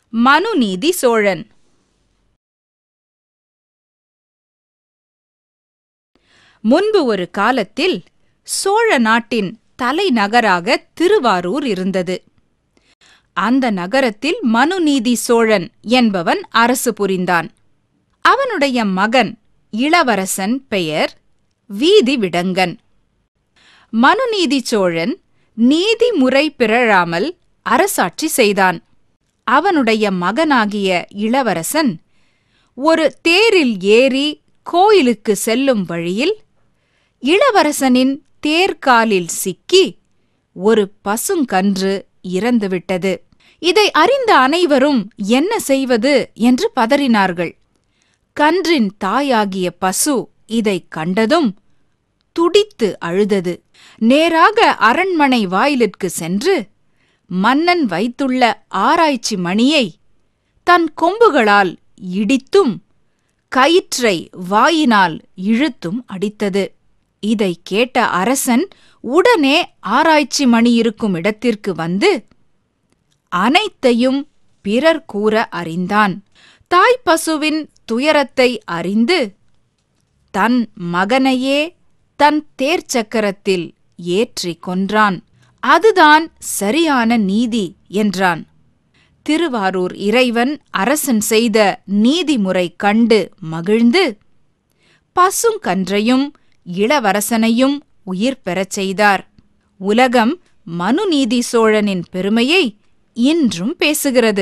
மனுநீதி சோழன் முன்பு ஒரு காலத்தில் சோழ நாட்டின் தலைநகராக திருவாரூர் இருந்தது அந்த நகரத்தில் மனுநீதி சோழன் என்பவன் அரசு புரிந்தான் அவனுடைய மகன் இளவரசன் பெயர் வீதி விடங்கன் மனுநீதி சோழன் நீதிமுறை பிறழாமல் அரசாட்சி செய்தான் அவனுடைய மகனாகிய இளவரசன் ஒரு தேரில் ஏறி கோயிலுக்கு செல்லும் வழியில் இளவரசனின் தேர்காலில் சிக்கி ஒரு பசுங்கன்று இறந்துவிட்டது இதை அறிந்த அனைவரும் என்ன செய்வது என்று பதறினார்கள் கன்றின் தாயாகிய பசு இதைக் கண்டதும் துடித்து அழுதது நேராக அரண்மனை வாயிலிற்கு சென்று மன்னன் வைத்துள்ள ஆராய்ச்சி மணியை தன் கொம்புகளால் இடித்தும் கயிற்றை வாயினால் இழுத்தும் அடித்தது இதை கேட்ட அரசன் உடனே ஆராய்ச்சி மணி இருக்கும் இடத்திற்கு வந்து அனைத்தையும் பிறர் கூற அறிந்தான் தாய் பசுவின் துயரத்தை அறிந்து தன் மகனையே தன் தேர்ச்சக்கரத்தில் ஏற்றி கொன்றான் அதுதான் சரியான நீதி என்றான் திருவாரூர் இறைவன் அரசன் செய்த நீதிமுறை கண்டு மகிழ்ந்து பசுங்கன்றையும் இளவரசனையும் உயிர் பெறச் செய்தார் உலகம் மனுநீதி சோழனின் பெருமையை இன்றும் பேசுகிறது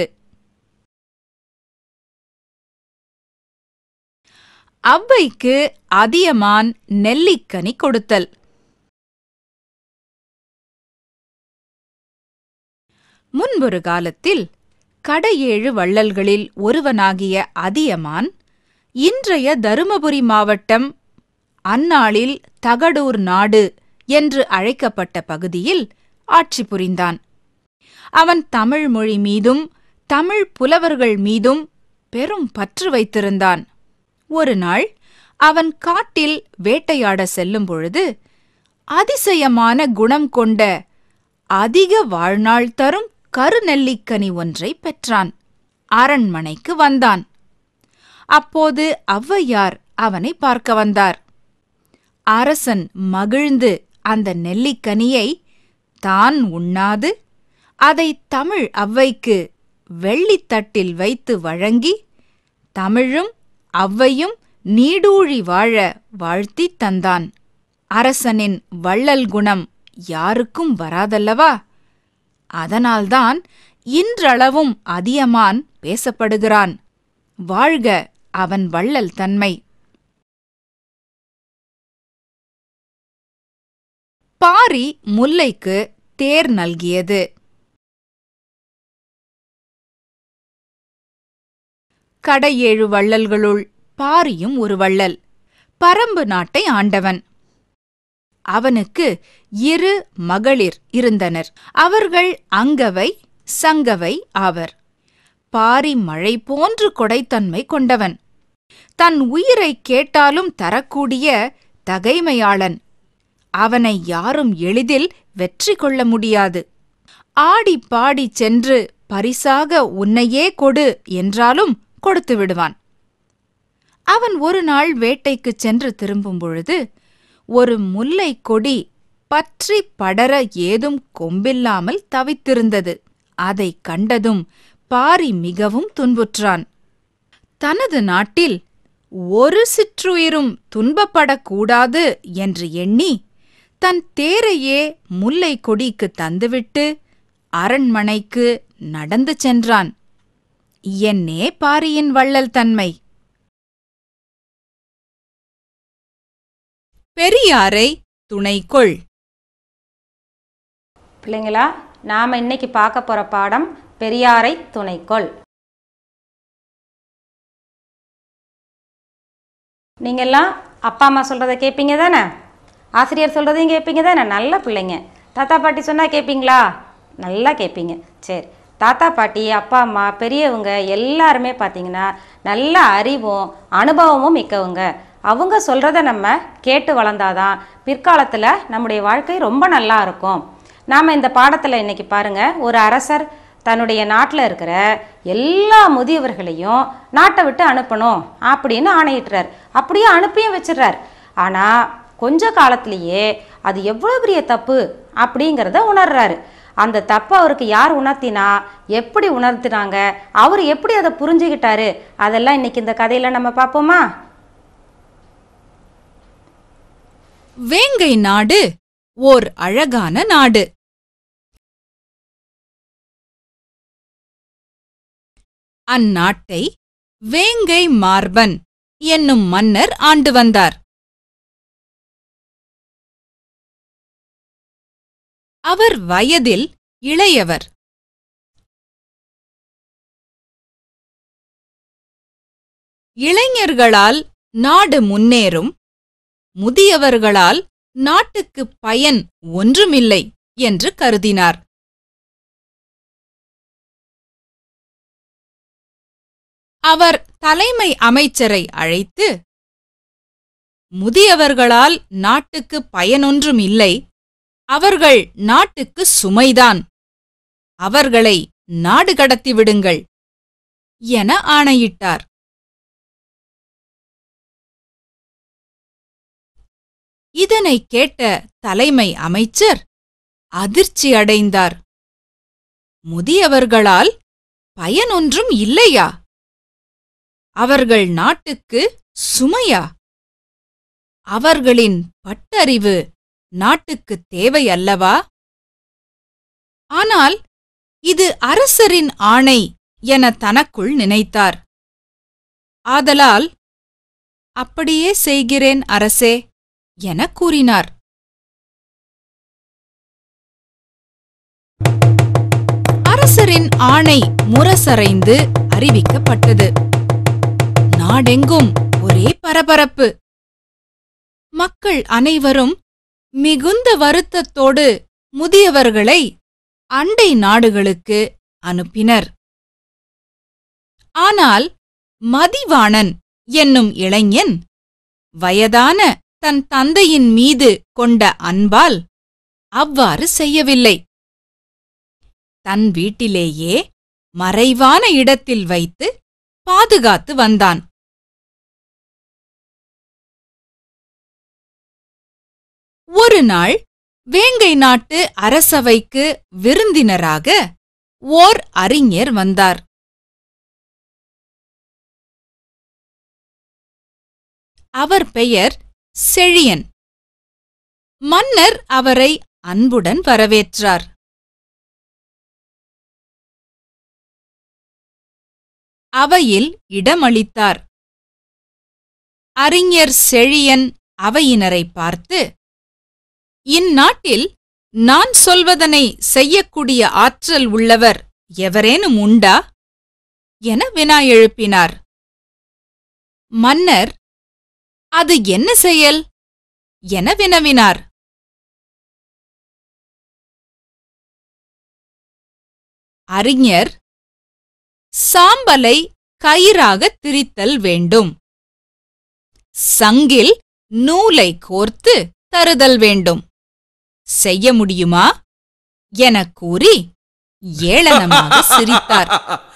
அவ்வைக்கு அதியமான் நெல்லிக்கனி கொடுத்தல் முன்பொரு காலத்தில் கடையேழு வள்ளல்களில் ஒருவனாகிய அதியமான் இன்றைய தருமபுரி மாவட்டம் அந்நாளில் தகடூர் நாடு என்று அழைக்கப்பட்ட பகுதியில் ஆட்சி புரிந்தான் அவன் தமிழ் மொழி மீதும் தமிழ் புலவர்கள் மீதும் பெரும் பற்று வைத்திருந்தான் ஒரு நாள் அவன் காட்டில் வேட்டையாட செல்லும் பொழுது அதிசயமான குணம் கொண்ட அதிக வாழ்நாள் தரும் கருநெல்லிக்கனி ஒன்றை பெற்றான் அரண்மனைக்கு வந்தான் அப்போது ஔவையார் அவனை பார்க்க வந்தார் அரசன் மகிழ்ந்து அந்த நெல்லிக்கனியை தான் உண்ணாது அதை தமிழ் ஔவைக்கு வெள்ளித்தட்டில் வைத்து வழங்கி தமிழும் ஔவையும் நீடூழி வாழ வாழ்த்தித் தந்தான் அரசனின் வள்ளல் குணம் யாருக்கும் வராதல்லவா அதனால்தான் இன்றளவும் அதியமான் பேசப்படுகிறான் வாழ்க அவன் வள்ளல் தன்மை பாரி முல்லைக்கு தேர் நல்கியது கடையேழு வள்ளல்களுள் பாரியும் ஒரு வள்ளல் பரம்பு நாட்டை ஆண்டவன் அவனுக்கு இரு மகளிர் இருந்தனர் அவர்கள் அங்கவை சங்கவை ஆவர் பாரி மழை போன்று கொடைத்தன்மை கொண்டவன் தன் உயிரை கேட்டாலும் தரக்கூடிய தகைமையாளன் அவனை யாரும் எளிதில் வெற்றி கொள்ள முடியாது ஆடி பாடி சென்று பரிசாக உன்னையே கொடு என்றாலும் கொடுத்து விடுவான் அவன் ஒரு நாள் வேட்டைக்குச் சென்று திரும்பும் பொழுது ஒரு முல்லை கொடி பற்றி படர ஏதும் கொம்பில்லாமல் தவித்திருந்தது அதைக் கண்டதும் பாரி மிகவும் துன்புற்றான் தனது நாட்டில் ஒரு சிற்றுயிரும் துன்பப்படக்கூடாது என்று எண்ணி தன் தேரையே முல்லை கொடிக்கு தந்துவிட்டு அரண்மனைக்கு நடந்து சென்றான் என்னே பாரியின் வள்ளல் தன்மை பெரியாரை துணைக்கொள் பிள்ளைங்களா நாம் இன்னைக்கு பார்க்க போகிற பாடம் பெரியாரை துணைக்கொள் நீங்கள்லாம் அப்பா அம்மா சொல்கிறத கேட்பீங்க தானே ஆசிரியர் சொல்கிறதையும் கேட்பீங்க தானே நல்ல பிள்ளைங்க தாத்தா பாட்டி சொன்னால் கேட்பீங்களா நல்லா கேட்பீங்க சரி தாத்தா பாட்டி அப்பா அம்மா பெரியவங்க எல்லாருமே பார்த்தீங்கன்னா நல்ல அறிவும் அனுபவமும் மிக்கவங்க அவங்க சொல்கிறத நம்ம கேட்டு வளர்ந்தாதான் பிற்காலத்தில் நம்முடைய வாழ்க்கை ரொம்ப நல்லா இருக்கும் நாம் இந்த பாடத்தில் இன்னைக்கு பாருங்க ஒரு அரசர் தன்னுடைய நாட்டில் இருக்கிற எல்லா முதியவர்களையும் நாட்டை விட்டு அனுப்பணும் அப்படின்னு ஆணையிட்டுறார் அப்படியே அனுப்பியும் வச்சிடுறார் ஆனால் கொஞ்ச காலத்திலேயே அது எவ்வளோ பெரிய தப்பு அப்படிங்கிறத உணர்றாரு அந்த தப்பை அவருக்கு யார் உணர்த்தினா எப்படி உணர்த்தினாங்க அவர் எப்படி அதை புரிஞ்சுக்கிட்டாரு அதெல்லாம் இன்னைக்கு இந்த கதையில நம்ம பார்ப்போமா வேங்கை நாடு ஓர் அழகான நாடு அந்நாட்டை வேங்கை மார்பன் என்னும் மன்னர் ஆண்டு வந்தார் அவர் வயதில் இளையவர் இளைஞர்களால் நாடு முன்னேறும் முதியவர்களால் நாட்டுக்கு பயன் ஒன்றுமில்லை என்று கருதினார் அவர் தலைமை அமைச்சரை அழைத்து முதியவர்களால் நாட்டுக்கு பயனொன்றும் இல்லை அவர்கள் நாட்டுக்கு சுமைதான் அவர்களை நாடு கடத்தி விடுங்கள் என ஆணையிட்டார் இதனைக் கேட்ட தலைமை அமைச்சர் அதிர்ச்சி அடைந்தார் முதியவர்களால் பயனொன்றும் இல்லையா அவர்கள் நாட்டுக்கு சுமையா அவர்களின் பட்டறிவு நாட்டுக்குத் தேவை அல்லவா ஆனால் இது அரசரின் ஆணை என தனக்குள் நினைத்தார் ஆதலால் அப்படியே செய்கிறேன் அரசே எனக் கூறினார் அரசரின் ஆணை முரசறைந்து அறிவிக்கப்பட்டது நாடெங்கும் ஒரே பரபரப்பு மக்கள் அனைவரும் மிகுந்த வருத்தத்தோடு முதியவர்களை அண்டை நாடுகளுக்கு அனுப்பினர் ஆனால் மதிவாணன் என்னும் இளைஞன் வயதான தன் தந்தையின் மீது கொண்ட அன்பால் அவ்வாறு செய்யவில்லை தன் வீட்டிலேயே மறைவான இடத்தில் வைத்து பாதுகாத்து வந்தான் ஒரு நாள் வேங்கை நாட்டு அரசவைக்கு விருந்தினராக ஓர் அறிஞர் வந்தார் அவர் பெயர் செழியன் மன்னர் அவரை அன்புடன் வரவேற்றார் அவையில் இடமளித்தார் அறிஞர் செழியன் அவையினரை பார்த்து இந்நாட்டில் நான் சொல்வதனை செய்யக்கூடிய ஆற்றல் உள்ளவர் எவரேனும் உண்டா என வினா எழுப்பினார் மன்னர் அது என்ன செயல் என வினவினார் அறிஞர் சாம்பலை கயிறாக திரித்தல் வேண்டும் சங்கில் நூலை கோர்த்து தருதல் வேண்டும் செய்ய முடியுமா எனக் கூறி ஏளனமாக சிரித்தார்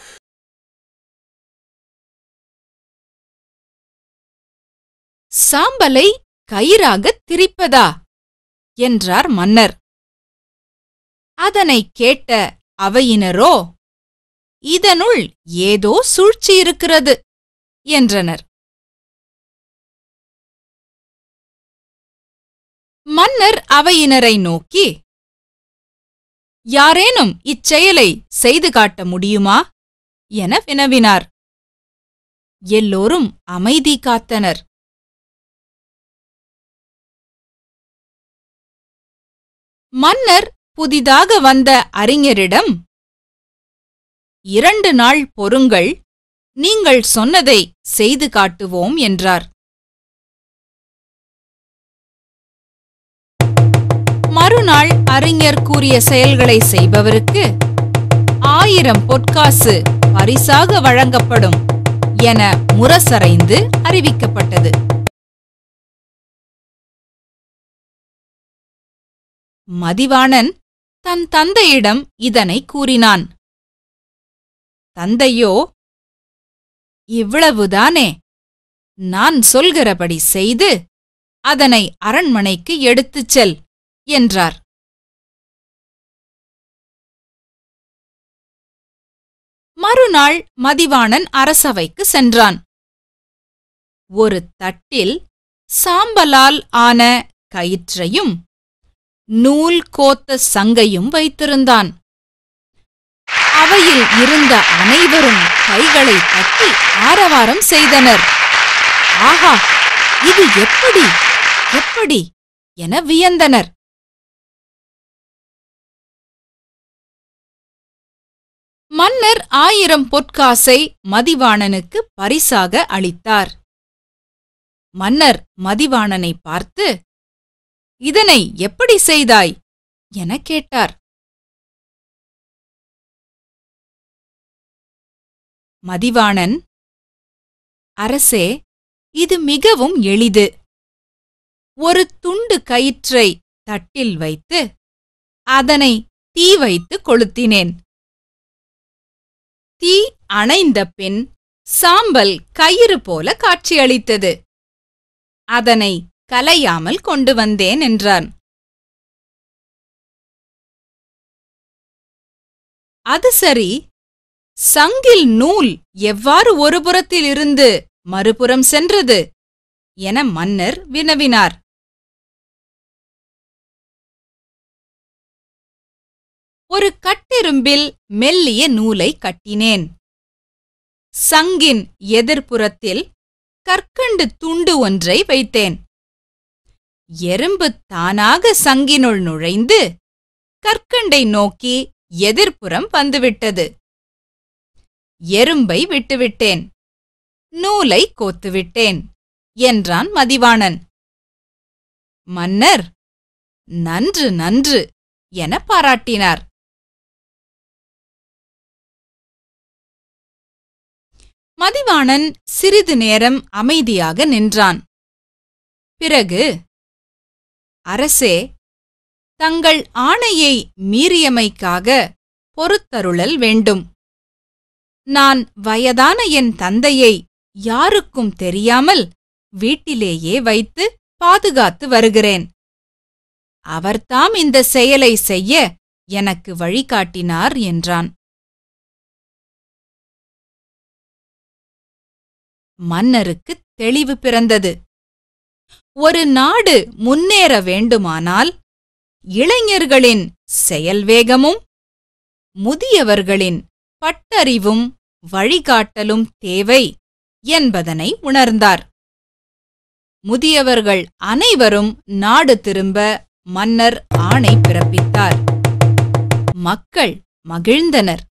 சாம்பலை கயிறாகத் திரிப்பதா என்றார் மன்னர் அதனைக் கேட்ட அவையினரோ இதனுள் ஏதோ சூழ்ச்சி இருக்கிறது என்றனர் மன்னர் அவையினரை நோக்கி யாரேனும் இச்செயலை செய்து காட்ட முடியுமா என வினவினார் எல்லோரும் அமைதி காத்தனர் மன்னர் புதிதாக வந்த அறிஞரிடம் இரண்டு நாள் பொறுங்கள் நீங்கள் சொன்னதை செய்து காட்டுவோம் என்றார் மறுநாள் அறிஞர் கூறிய செயல்களை செய்பவருக்கு ஆயிரம் பொற்காசு பரிசாக வழங்கப்படும் என முரசறைந்து அறிவிக்கப்பட்டது மதிவாணன் தன் தந்தையிடம் இதனை கூறினான் தந்தையோ இவ்வளவுதானே நான் சொல்கிறபடி செய்து அதனை அரண்மனைக்கு எடுத்துச் செல் என்றார் மறுநாள் மதிவாணன் அரசவைக்கு சென்றான் ஒரு தட்டில் சாம்பலால் ஆன கயிற்றையும் நூல் கோத்த சங்கையும் வைத்திருந்தான் அவையில் இருந்த அனைவரும் கைகளை தட்டி ஆரவாரம் செய்தனர் ஆஹா இது எப்படி எப்படி என வியந்தனர் மன்னர் ஆயிரம் பொற்காசை மதிவாணனுக்கு பரிசாக அளித்தார் மன்னர் மதிவாணனை பார்த்து இதனை எப்படி செய்தாய் எனக் கேட்டார் மதிவாணன் அரசே இது மிகவும் எளிது ஒரு துண்டு கயிற்றை தட்டில் வைத்து அதனை தீ வைத்து கொளுத்தினேன் தீ அணைந்த பின் சாம்பல் கயிறு போல காட்சியளித்தது அதனை கலையாமல் கொண்டு வந்தேன் என்றான் அது சரி சங்கில் நூல் எவ்வாறு ஒரு புறத்திலிருந்து மறுபுறம் சென்றது என மன்னர் வினவினார் ஒரு கட்டெரும்பில் மெல்லிய நூலை கட்டினேன் சங்கின் எதிர்ப்புறத்தில் கற்கண்டு துண்டு ஒன்றை வைத்தேன் எறும்பு தானாக சங்கினுள் நுழைந்து கற்கண்டை நோக்கி எதிர்ப்புறம் வந்துவிட்டது எறும்பை விட்டுவிட்டேன் நூலை கோத்துவிட்டேன் என்றான் மதிவாணன் மன்னர் நன்று நன்று என பாராட்டினார் மதிவாணன் சிறிது நேரம் அமைதியாக நின்றான் பிறகு அரசே தங்கள் ஆணையை மீறியமைக்காக பொறுத்தருளல் வேண்டும் நான் வயதான என் தந்தையை யாருக்கும் தெரியாமல் வீட்டிலேயே வைத்து பாதுகாத்து வருகிறேன் அவர்தாம் இந்த செயலை செய்ய எனக்கு வழிகாட்டினார் என்றான் மன்னருக்கு தெளிவு பிறந்தது ஒரு நாடு முன்னேற வேண்டுமானால் இளைஞர்களின் செயல்வேகமும் முதியவர்களின் பட்டறிவும் வழிகாட்டலும் தேவை என்பதனை உணர்ந்தார் முதியவர்கள் அனைவரும் நாடு திரும்ப மன்னர் ஆணை பிறப்பித்தார் மக்கள் மகிழ்ந்தனர்